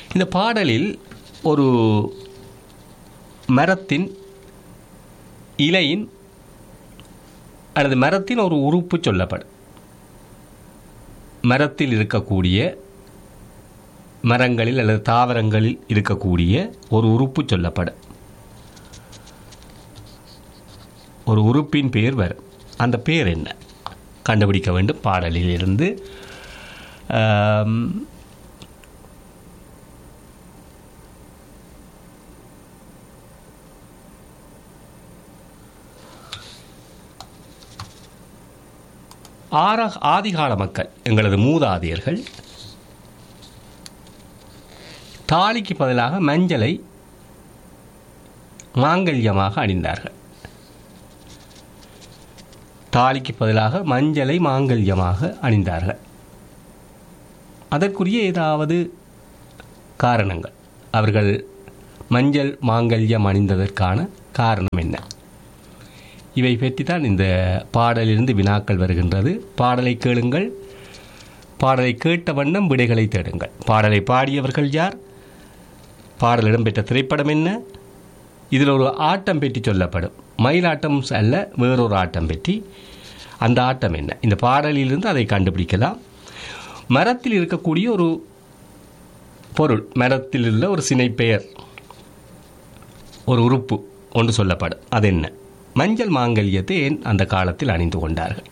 இந்த பாடலில் ஒரு மரத்தின் இலையின் அல்லது மரத்தின் ஒரு உறுப்பு சொல்லப்படும் மரத்தில் இருக்கக்கூடிய மரங்களில் அல்லது தாவரங்களில் இருக்கக்கூடிய ஒரு உறுப்பு சொல்லப்படும் ஒரு உறுப்பின் பெயர் வரும் அந்த பெயர் என்ன கண்டுபிடிக்க வேண்டும் பாடலில் இருந்து ஆம், ஆர ஆதிகால மக்கள் எங்களது மூதாதையர்கள் தாலிக்கு பதிலாக மஞ்சளை மாங்கல்யமாக அணிந்தார்கள் தாலிக்கு பதிலாக மஞ்சளை மாங்கல்யமாக அணிந்தார்கள் அதற்குரிய ஏதாவது காரணங்கள் அவர்கள் மஞ்சள் மாங்கல்யம் அணிந்ததற்கான காரணம் என்ன இவை பற்றி தான் இந்த பாடலிலிருந்து வினாக்கள் வருகின்றது பாடலை கேளுங்கள் பாடலை கேட்ட வண்ணம் விடைகளை தேடுங்கள் பாடலை பாடியவர்கள் யார் பாடல் இடம்பெற்ற திரைப்படம் என்ன இதில் ஒரு ஆட்டம் பற்றி சொல்லப்படும் மயிலாட்டம் அல்ல வேறொரு ஆட்டம் பற்றி அந்த ஆட்டம் என்ன இந்த பாடலிலிருந்து அதை கண்டுபிடிக்கலாம் மரத்தில் இருக்கக்கூடிய ஒரு பொருள் மரத்தில் உள்ள ஒரு சினைப்பெயர் ஒரு உறுப்பு ஒன்று சொல்லப்படும் அது என்ன மஞ்சள் மாங்கல்யத்தை ஏன் அந்த காலத்தில் அணிந்து கொண்டார்கள்